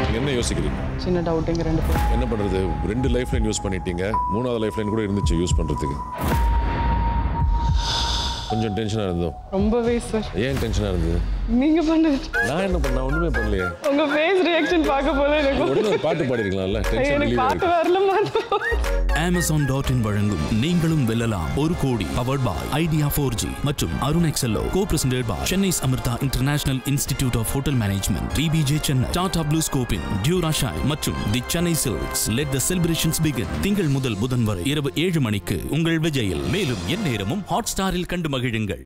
நீங்க என்ன யோசிக்கிறீங்க சின்ன டவுட்டுங்க ரெண்டு பேரும் என்ன பண்றது ரெண்டு லைஃப் லைன் யூஸ் பண்ணிட்டீங்க மூணாவது லைஃப் லைன் கூட இருந்துச்சு யூஸ் பண்றதுக்கு கொஞ்சம் டென்ஷனா இருந்தோம் ரொம்பவே சார் ஏன் டென்ஷனா இருந்தது நீங்க பண்ணது நான் என்ன பண்ண ஒண்ணுமே பண்ணலையே உங்க ஃபேஸ் ரியாக்ஷன் பார்க்க போல எனக்கு உடனே ஒரு பாட்டு பாடிருக்கலாம்ல டென்ஷன் எனக்கு ரிலீவ் பார்க்க வரல மாட்டோம் அமேசான் டாட் இன் வழங்கும் நீங்களும் வெல்லலாம் ஒரு கோடி powered by Idea four G மற்றும் Arun Excello co presented by Chennai Amrita International Institute of Hotel Management DPJ Chennai Tata blue ஸ்கோப்பின் டியூரா ஷாய் மற்றும் the Chennai Silks let the celebrations begin திங்கள் முதல் புதன் வரை இரவு ஏழு மணிக்கு உங்கள் விஜயில் மேலும் எந்நேரமும் ஹாட் ஸ்டாரில் கண்டு மகிழுங்கள்